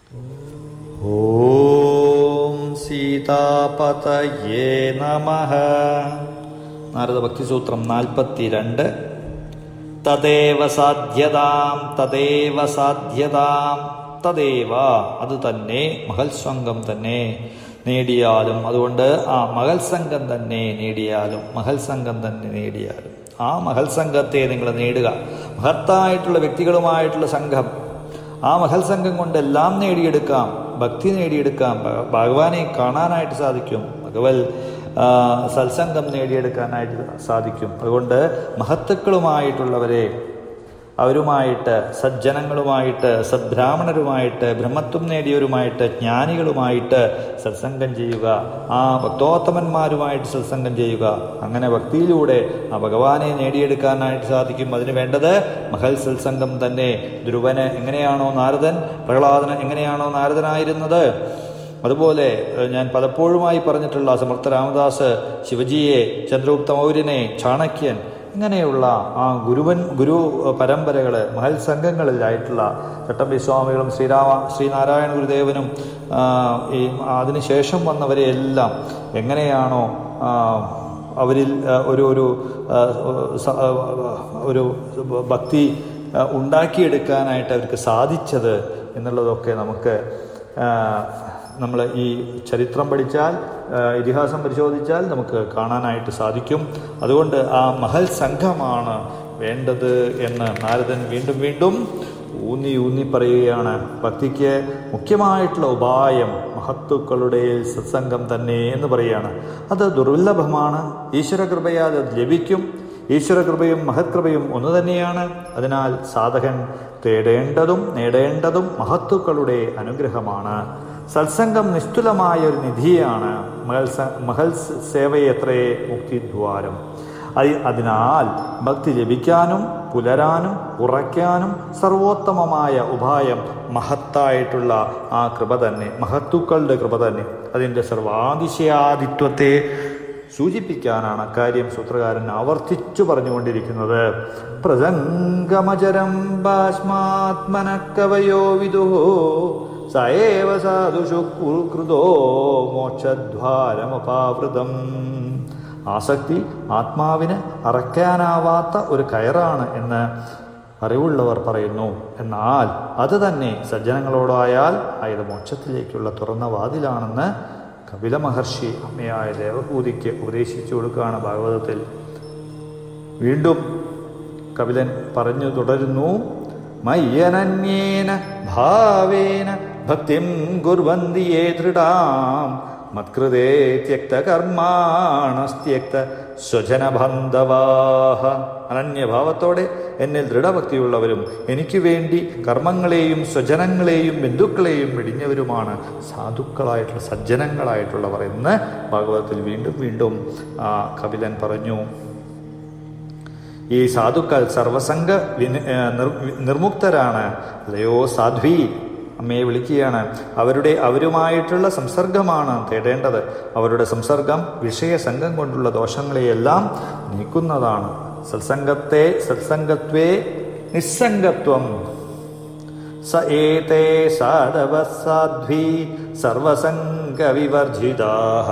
ഓം സീതാപതയേ നമ നാരദ ഭക്തിസൂത്രം നാൽപ്പത്തിരണ്ട് തദേവ സാധ്യതാം തദേവ സാധ്യതാം തദേവ അത് തന്നെ മഹൽ സംഘം തന്നെ നേടിയാലും അതുകൊണ്ട് ആ മഹൽ സംഘം തന്നെ നേടിയാലും മഹൽ സംഘം തന്നെ നേടിയാലും ആ മഹൽ സംഘത്തെ നിങ്ങൾ നേടുക മഹത്തായിട്ടുള്ള വ്യക്തികളുമായിട്ടുള്ള സംഘം ആ മഹൽ സംഘം കൊണ്ട് എല്ലാം നേടിയെടുക്കാം ഭക്തി നേടിയെടുക്കാം ഭ- ഭഗവാനെ കാണാനായിട്ട് സാധിക്കും ഭഗവത് ആ, സത്സംഗം നേടിയെടുക്കാനായിട്ട് സാധിക്കും അതുകൊണ്ട് മഹത്തുക്കളുമായിട്ടുള്ളവരെ അവരുമായിട്ട് സജ്ജനങ്ങളുമായിട്ട് സദ്ബ്രാഹ്മണരുമായിട്ട് ബ്രഹ്മത്വം നേടിയവരുമായിട്ട് ജ്ഞാനികളുമായിട്ട് സത്സംഗം ചെയ്യുക ആ ഭക്തോത്തമന്മാരുമായിട്ട് സത്സംഗം ചെയ്യുക അങ്ങനെ ഭക്തിയിലൂടെ ആ ഭഗവാനെ നേടിയെടുക്കാനായിട്ട് സാധിക്കും അതിന് വേണ്ടത് മഹൽ സത്സംഗം തന്നെ ധ്രുവന് എങ്ങനെയാണോ നാരദൻ പ്രഹ്ലാദന് എങ്ങനെയാണോ നാരദനായിരുന്നത് അതുപോലെ ഏഹ്, ഞാൻ പലപ്പോഴുമായി പറഞ്ഞിട്ടുള്ള സമർത്ഥ രാമദാസ് ശിവജിയെ ചന്ദ്രഗുപ്ത മൗര്യനെ ചാണക്യൻ ഇങ്ങനെയുള്ള ആ ഗുരുവൻ ഗുരു പരമ്പരകൾ മഹൽ സംഘങ്ങളിലായിട്ടുള്ള ചട്ടമ്പി സ്വാമികളും ശ്രീരാമ ശ്രീനാരായണ ഗുരുദേവനും ആ, ഈ അതിനുശേഷം വന്നവരെ എല്ലാം എങ്ങനെയാണോ ആ, അവരിൽ ആ, ഒരു ഒരു ആ, സ- ആ, ഒരു ഭക്തി ആ, ഉണ്ടാക്കിയെടുക്കാനായിട്ട് അവർക്ക് സാധിച്ചത് എന്നുള്ളതൊക്കെ നമുക്ക് നമ്മൾ ഈ ചരിത്രം പഠിച്ചാൽ ആ, ഇതിഹാസം പരിശോധിച്ചാൽ നമുക്ക് കാണാനായിട്ട് സാധിക്കും അതുകൊണ്ട് ആ മഹൽ സംഘമാണ് വേണ്ടത് എന്ന് നാരദൻ വീണ്ടും വീണ്ടും ഊന്നി ഊന്നി പറയുകയാണ് ഭക്തിക്ക് മുഖ്യമായിട്ടുള്ള ഉപായം മഹത്തുക്കളുടെ സത്സംഗം തന്നെ എന്ന് പറയുകയാണ് അത് ദുർലഭമാണ് ഈശ്വരകൃപയാൽ അത് ലഭിക്കും ഈശ്വരകൃപയും മഹത്കൃപയും ഒന്നു തന്നെയാണ് അതിനാൽ സാധകൻ തേടേണ്ടതും നേടേണ്ടതും മഹത്തുക്കളുടെ അനുഗ്രഹമാണ് സത്സംഗം നിസ്തുലമായ ഒരു നിധിയാണ് മഹൽ സ- മഹൽ സ- സേവയത്രേ മുക്തിദ്വാരം അതി- അതിനാൽ ഭക്തി ലഭിക്കാനും പുലരാനും ഉറയ്ക്കാനും സർവോത്തമമായ ഉപായം മഹത്തായിട്ടുള്ള ആ കൃപ തന്നെ മഹത്തുക്കളുടെ കൃപ തന്നെ അതിൻ്റെ സർവാതിശയാദിത്വത്തെ സൂചിപ്പിക്കാനാണ് അക്കാര്യം സൂത്രകാരൻ ആവർത്തിച്ചു പറഞ്ഞുകൊണ്ടിരിക്കുന്നത് പ്രസംഗമചരം ഭാസ്മാത്മന കവയോ വിദുഹോ സയേവ സാധുഷു കൃതോ മോക്ഷദ്വാരമപാവൃതം ആസക്തി ആത്മാവിന് അറയ്ക്കാനാവാത്ത ഒരു കയറാണ് എന്ന് അറിവുള്ളവർ പറയുന്നു എന്നാൽ അത് തന്നെ സജ്ജനങ്ങളോടായാൽ ആയത് മോക്ഷത്തിലേക്കുള്ള തുറന്ന വാതിലാണെന്ന് കപില മഹർഷി അമ്മയായ ദേവഭൂതിക്ക് ഉപദേശിച്ചു കൊടുക്കുകയാണ് ഭാഗവതത്തിൽ വീണ്ടും കപിലൻ പറഞ്ഞു തുടരുന്നു മയ്യനന്യേന ഭാവേന ഭക്തിം കുർവന്തി യേ ദൃഢാം മത്കൃതേ ത്യക്ത കർമാണസ്ത്യക്ത സ്വജനബന്ധവാഹ അനന്യഭാവത്തോടെ എന്നിൽ ദൃഢഭക്തിയുള്ളവരും എനിക്ക് വേണ്ടി കർമ്മങ്ങളെയും സ്വജനങ്ങളെയും ബന്ധുക്കളെയും വെടിഞ്ഞവരുമാണ് സാധുക്കളായിട്ടുള്ള സജ്ജനങ്ങളായിട്ടുള്ളവർ എന്ന് ഭാഗവതത്തിൽ വീണ്ടും വീണ്ടും ആ കപിലൻ പറഞ്ഞു ഈ സാധുക്കൾ സർവസംഗ വിന- ഏ, നിർ- നിർമുക്തരാണ് അല്ലയോ സാധ്വി അമ്മയെ വിളിക്കുകയാണ് അവരുടെ അവരുമായിട്ടുള്ള സംസർഗമാണ് തേടേണ്ടത് അവരുടെ സംസർഗം വിഷയസംഘം കൊണ്ടുള്ള ദോഷങ്ങളെയെല്ലാം നീക്കുന്നതാണ് സത്സംഗത്തെ സത്സംഗത്വേ നിസ്സംഗത്വം സ ഏതേ സാധവ സാധ്വി സർവസംഗവിവർജിതാഃ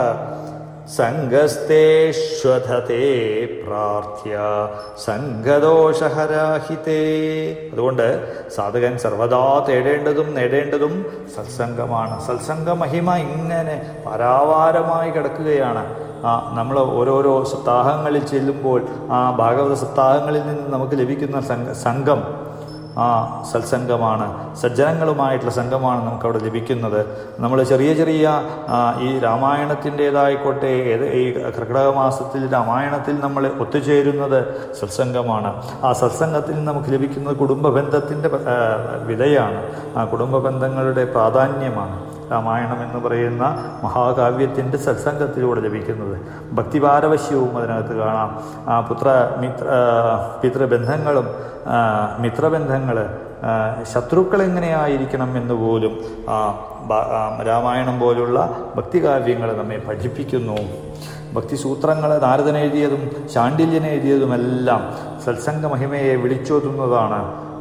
സംഗസ്തേഷ്വധത്തെ പ്രാർത്ഥ്യ സംഘദോഷഹരാഹിതേ അതുകൊണ്ട് സാധകൻ സർവദാ തേടേണ്ടതും നേടേണ്ടതും സത്സംഗമാണ് സത്സംഗ മഹിമ ഇങ്ങനെ പരാവാരമായി കിടക്കുകയാണ് ആ നമ്മൾ ഓരോരോ സപ്താഹങ്ങളിൽ ചെല്ലുമ്പോൾ ആ ഭാഗവത സപ്താഹങ്ങളിൽ നിന്ന് നമുക്ക് ലഭിക്കുന്ന സംഘ സംഘം ആ സത്സംഗമാണ് സജ്ജനങ്ങളുമായിട്ടുള്ള സംഘമാണ് നമുക്കവിടെ ലഭിക്കുന്നത് നമ്മൾ ചെറിയ ചെറിയ ആ, ഈ രാമായണത്തിൻ്റെതായിക്കോട്ടെ ഏത് ഈ കർക്കിടക മാസത്തിൽ രാമായണത്തിൽ നമ്മൾ ഒത്തുചേരുന്നത് സത്സംഗമാണ് ആ സത്സംഗത്തിൽ നമുക്ക് ലഭിക്കുന്നത് കുടുംബ ബന്ധത്തിൻ്റെ ആ, വിധയാണ് ആ കുടുംബ ബന്ധങ്ങളുടെ പ്രാധാന്യമാണ് രാമായണം എന്ന് പറയുന്ന മഹാകാവ്യത്തിൻ്റെ സത്സംഗത്തിലൂടെ ലഭിക്കുന്നത് ഭക്തിപാരവശ്യവും അതിനകത്ത് കാണാം ആ പുത്ര മിത്ര ആ, പിതൃബന്ധങ്ങളും ആ, മിത്രബന്ധങ്ങൾ ആ, ശത്രുക്കൾ എങ്ങനെയായിരിക്കണം എന്ന് പോലും ആ, ബ- ആ, രാമായണം പോലുള്ള ഭക്തികാവ്യങ്ങൾ നമ്മെ പഠിപ്പിക്കുന്നു ഭക്തിസൂത്രങ്ങൾ നാരദൻ എഴുതിയതും ശാണ്ഡില്യൻ എഴുതിയതുമെല്ലാം സത്സംഗ മഹിമയെ വിളിച്ചോതുന്നതാണ്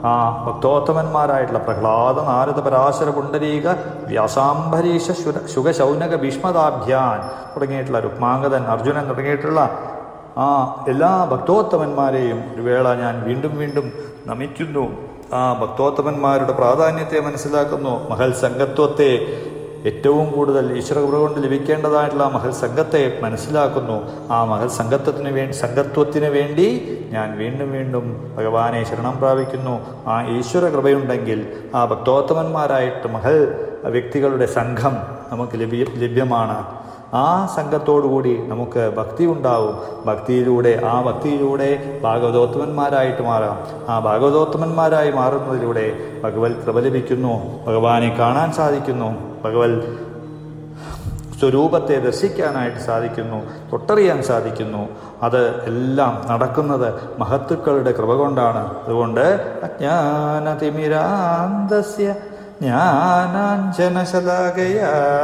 ആ ഭക്തോത്തമന്മാരായിട്ടുള്ള പ്രഹ്ലാദ നാരദ പരാശര പുണ്ടരീക വ്യാസാംബരീഷ ശുര ശുഗശൗനക ഭീഷ്മതാഭ്യാൻ തുടങ്ങിയിട്ടുള്ള രുക്മാംഗതൻ അർജുനൻ തുടങ്ങിയിട്ടുള്ള ആ എല്ലാ ഭക്തോത്തമന്മാരെയും ഒരു വേള ഞാൻ വീണ്ടും വീണ്ടും നമിക്കുന്നു ആ ഭക്തോത്തമന്മാരുടെ പ്രാധാന്യത്തെ മനസ്സിലാക്കുന്നു മഹൽ സംഘത്വത്തെ ഏറ്റവും കൂടുതൽ ഈശ്വരകൃപ കൊണ്ട് ലഭിക്കേണ്ടതായിട്ടുള്ള മഹൽ സംഘത്തെ മനസ്സിലാക്കുന്നു ആ മഹൽ സംഘത്വത്തിന് വേണ്ടി സംഘത്വത്തിന് വേണ്ടി ഞാൻ വീണ്ടും വീണ്ടും ഭഗവാനെ ശരണം പ്രാപിക്കുന്നു ആ ഈശ്വര കൃപയുണ്ടെങ്കിൽ ആ ഭക്തോത്തമന്മാരായിട്ട് മഹൽ വ്യക്തികളുടെ സംഘം നമുക്ക് ലഭ്യ ലഭ്യമാണ് ആ സംഘത്തോടുകൂടി നമുക്ക് ഭക്തി ഉണ്ടാവും ഭക്തിയിലൂടെ ആ ഭക്തിയിലൂടെ ഭാഗവതോത്തമന്മാരായിട്ട് മാറാം ആ ഭാഗവതോത്തമന്മാരായി മാറുന്നതിലൂടെ ഭഗവത് കൃപ ലഭിക്കുന്നു ഭഗവാനെ കാണാൻ സാധിക്കുന്നു ഭഗവത് സ്വരൂപത്തെ ദർശിക്കാനായിട്ട് സാധിക്കുന്നു തൊട്ടറിയാൻ സാധിക്കുന്നു അത് എല്ലാം നടക്കുന്നത് മഹത്തുക്കളുടെ കൃപ കൊണ്ടാണ് അതുകൊണ്ട് അജ്ഞാനതിമിരാന്തസ്യ ജ്ഞാനാഞ്ജനശലാകയ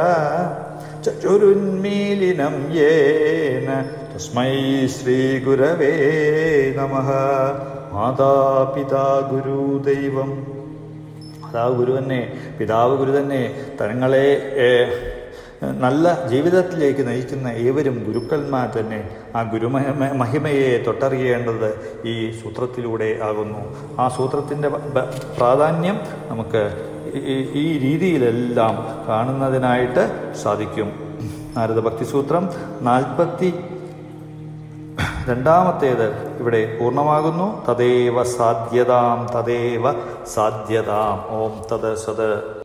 ചുരുന്മീലിനം യേന തസ്മൈ ശ്രീഗുരവേ നമ മാതാപിതാ ഗുരുദൈവം അതാ ഗുരു തന്നെ പിതാവ് ഗുരു തന്നെ തങ്ങളെ ഏഹ്, നല്ല ജീവിതത്തിലേക്ക് നയിക്കുന്ന ഏവരും ഗുരുക്കന്മാർ തന്നെ ആ ഗുരുമഹിമ മഹിമയെ തൊട്ടറിയേണ്ടത് ഈ സൂത്രത്തിലൂടെ ആകുന്നു ആ സൂത്രത്തിൻ്റെ പ്രാധാന്യം നമുക്ക് ഈ- ഈ രീതിയിലെല്ലാം കാണുന്നതിനായിട്ട് സാധിക്കും നാരദ ഭക്തിസൂത്രം നാൽപ്പത്തി രണ്ടാമത്തേത് ഇവിടെ പൂർണ്ണമാകുന്നു തദേവ സാധ്യതാം തദേവ സാധ്യതാം ഓം തത് സത്